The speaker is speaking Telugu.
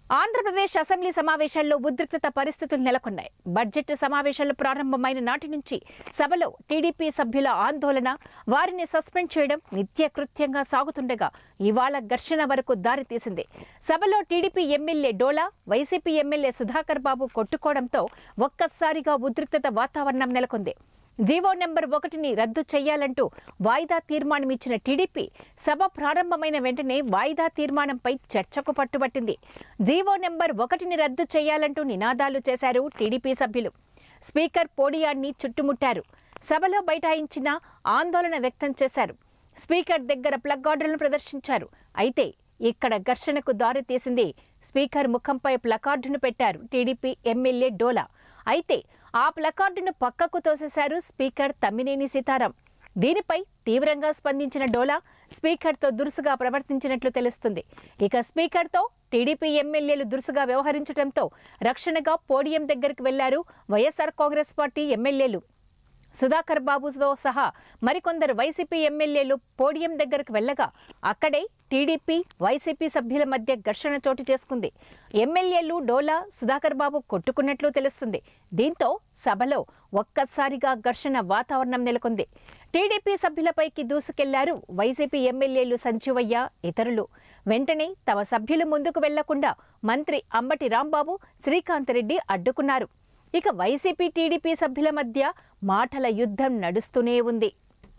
ఆంధ్రప్రదేశ్ అసెంబ్లీ సమావేశాల్లో ఉద్రిక్తత పరిస్థితులు నెలకొన్నాయి బడ్జెట్ సమావేశాలు ప్రారంభమైన నాటి నుంచి సభలో టీడీపీ సభ్యుల ఆందోళన వారిని సస్పెండ్ చేయడం నిత్యకృత్యంగా సాగుతుండగా ఇవాళ ఘర్షణ వరకు దారితీసింది సభలో TDP MLA Dola YCP MLA Sudhakar Babu కొట్టుకోవడంతో ఒక్కసారిగా ఉద్రిక్తత వాతావరణం నెలకొంది జీవో నెంబర్ ఒకటిని రద్దు చేయాలంటూ వాయిదా తీర్మానం ఇచ్చిన టీడీపీ సభ ప్రారంభమైన వెంటనే వాయిదా తీర్మానంపై చర్చకు పట్టుబట్టింది జీవో నెంబర్ ఒకటిని రద్దు చేయాలంటూ నినాదాలు చేశారు టీడీపీ సభ్యులు స్పీకర్ పోడియాన్ని చుట్టుముట్టారు సభలో బైఠాయించిన ఆందోళన వ్యక్తం చేశారు స్పీకర్ దగ్గర ప్లగ్ ఆర్డర్లను ప్రదర్శించారు అయితే ఇక్కడ ఘర్షణకు దారి తీసింది స్పీకర్ ముఖంపై ప్లకార్డును పెట్టారు టీడీపీ ఎమ్మెల్యే డోలా అయితే ఆ ప్లకార్డును పక్కకు తోసేశారు స్పీకర్ తమ్మినేని సీతారాం దీనిపై తీవ్రంగా స్పందించిన డోలా స్పీకర్తో దురుసుగా ప్రవర్తించినట్లు తెలుస్తుంది ఇక స్పీకర్తో టీడీపీ ఎమ్మెల్యేలు దురుసుగా వ్యవహరించడంతో రక్షణగా పోడియం దగ్గరికి వెళ్లారు వైఎస్ఆర్ కాంగ్రెస్ పార్టీ ఎమ్మెల్యేలు సుధాకర్ బాబుతో సహా మరికొందరు వైసీపీ ఎమ్మెల్యేలు పోడియం దగ్గరకు వెళ్ళగా అక్కడే టీడీపీ వైసీపీ సభ్యుల మధ్య ఘర్షణ చోటు చేసుకుంది ఎమ్మెల్యేలు డోలా సుధాకర్ బాబు కొట్టుకున్నట్లు తెలుస్తుంది దీంతో సభలో ఒక్కసారిగా ఘర్షణ వాతావరణం నెలకొంది టీడీపీ సభ్యులపైకి దూసుకెళ్లారు వైసీపీ ఎమ్మెల్యేలు సంజీవయ్య ఇతరులు వెంటనే తమ సభ్యులు ముందుకు వెళ్లకుండా మంత్రి అంబటి రాంబాబు శ్రీకాంత్ రెడ్డి అడ్డుకున్నారు ఇక వైసీపీ టీడీపీ సభ్యుల మధ్య మాటల యుద్ధం నడుస్తూనే ఉంది